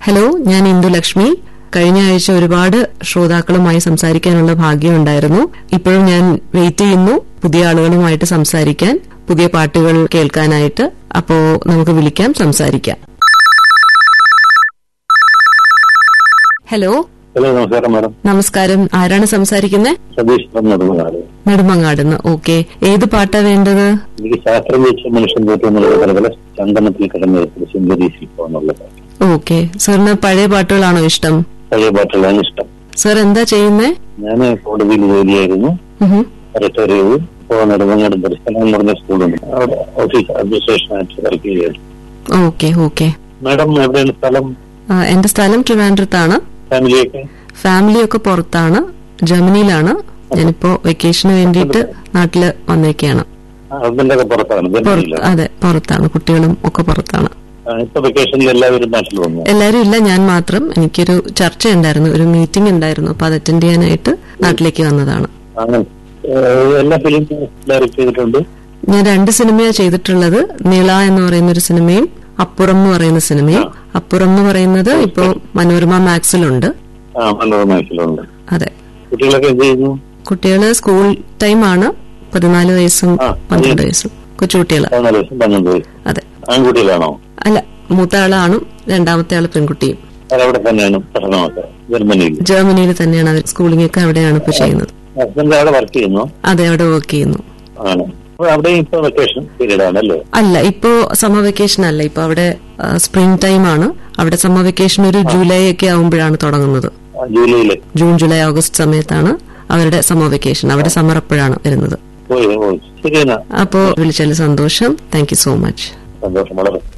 Hello ഞാൻ ഇന്ദുലക്ഷ്മി കഴിഞ്ഞ ആഴ്ച ഒരുപാട് ശ്രോതാക്കളുമായി സംസാരിക്കാനുള്ള ഭാഗ്യമുണ്ടായിരുന്നു ഇപ്പോഴും ഞാൻ വെയിറ്റ് ചെയ്യുന്നു പുതിയ ആളുകളുമായിട്ട് സംസാരിക്കാൻ പുതിയ പാട്ടുകൾ കേൾക്കാനായിട്ട് അപ്പോ നമുക്ക് വിളിക്കാം സംസാരിക്കാം ഹലോ ഹലോ നമസ്കാരം മാഡം നമസ്കാരം ആരാണ് സംസാരിക്കുന്നത് സതീഷ് ഫ്രം നെടുമങ്ങാട് നെടുമങ്ങാടുന്ന് ഓക്കെ ഏത് പാട്ടാ വേണ്ടത് എനിക്ക് ശാസ്ത്രം വെച്ച മനുഷ്യൻ തോറ്റു എന്നുള്ള പല ചന്ദനത്തിൽ കിടന്ന് സുന്ദരി ശില്പം എന്നുള്ളത് ഓക്കെ സാറിന് പഴയ പാട്ടുകളാണോ ഇഷ്ടം പഴയ പാട്ടുകളാണ് ഇഷ്ടം സാർ എന്താ ചെയ്യുന്നേ ഞാൻ കോടതിയിൽ ജോലിയായിരുന്നു ഉഹും. റിട്ടയർ ചെയ്തു ഇപ്പോൾ നെടുമങ്ങാട് ദർശനം എന്ന് പറഞ്ഞ സ്കൂളുണ്ട് അവിടെ ഓഫീസ് അഡ്മിനിസ്ട്രേഷൻ ആയിട്ട് വർക്ക് ചെയ്യുകയാണ് ഓക്കെ ഓക്കെ മാഡം എവിടെയാണ് സ്ഥലം ആ, എന്റെ സ്ഥലം ട്രിവാൻഡ്രത്താണ് ഫാമിലിയൊക്കെ ഫാമിലിയൊക്കെ പുറത്താണ് ജർമ്മനിയിലാണ് ഞാനിപ്പോ വെക്കേഷന് വേണ്ടിയിട്ട് നാട്ടില് വന്നേക്കാണ് ഹസ്ബൻഡൊക്കെ പുറത്താണ് പുറത്ത് ജർമ്മനിയിലാണ് അതെ പുറത്താണ് കുട്ടികളും ഒക്കെ പുറത്താണ് ആ, ഇപ്പൊ വെക്കേഷനിൽ എല്ലാവരും നാട്ടിൽ വന്നു എല്ലാരും ഇല്ല ഞാൻ മാത്രം എനിക്കൊരു ചർച്ച ഉണ്ടായിരുന്നു ഒരു മീറ്റിംഗ് ഉണ്ടായിരുന്നു അപ്പൊ അത് അറ്റൻഡ് ചെയ്യാനായിട്ട് നാട്ടിലേക്ക് വന്നതാണ് അങ്ങനെ ഏഹ്, എല്ലാ ഫിലിം ഡയറക്ട് ചെയ്തിട്ടുണ്ട് ഞാൻ രണ്ട് സിനിമയാണ് ചെയ്തിട്ടുള്ളത് നിള എന്ന് പറയുന്ന ഒരു സിനിമയും അപ്പുറം എന്ന് പറയുന്ന സിനിമയും അപ്പുറം എന്ന് പറയുന്നത് ഇപ്പോ മനോരമ മാക്സിലുണ്ട് ആ മനോരമയിലുണ്ട് അതെ കുട്ടികളൊക്കെ എന്ത് ചെയ്യുന്നു കുട്ടികള് സ്കൂൾ ടൈമാണ് പതിനാല് വയസ്സും ആ, പന്ത്രണ്ട് വയസ്സും കൊച്ചുകുട്ടികള് പതിനാല് വയസ്സും പന്ത്രണ്ട് വയസ്സ് അതെ ആൺകുട്ടികളാണോ അല്ല മൂത്ത ആളാണും രണ്ടാമത്തെ ആള് പെൺകുട്ടിയും അതവിടെ തന്നെയാണ് പഠനമൊക്കെ ജർമ്മനിയിൽ ജർമ്മനിയിൽ തന്നെയാണ് അവർ സ്കൂളിംഗ് ഒക്കെ അവിടെയാണ് ഇപ്പൊ ചെയ്യുന്നത് ഹസ്ബൻഡ് അവിടെ വർക്ക് ചെയ്യുന്നു അതെ അവിടെ വർക്ക് ചെയ്യുന്നു ആണ് അപ്പൊ അവിടെ ഇപ്പൊ വെക്കേഷൻ പീരീഡ് ആണല്ലേ അല്ല ഇപ്പോ സമ്മർ വെക്കേഷൻ അല്ല ഇപ്പൊ അവിടെ സ്പ്രിംഗ് ടൈം ആണ് അവിടെ സമ്മർ വെക്കേഷൻ ഒരു ജൂലൈ ഒക്കെ ആവുമ്പോഴാണ് തുടങ്ങുന്നത് ആ, ജൂലൈയില് ജൂൺ ജൂലൈ ഓഗസ്റ്റ് സമയത്താണ് അവരുടെ സമ്മർ വെക്കേഷൻ അവിടെ സമ്മർ അപ്പോഴാണ് വരുന്നത് പോയി ഓ ശരി എന്നാ അപ്പോ വിളിച്ചാൽ സന്തോഷം താങ്ക് യു സോ മച്ച് സന്തോഷം വളരെ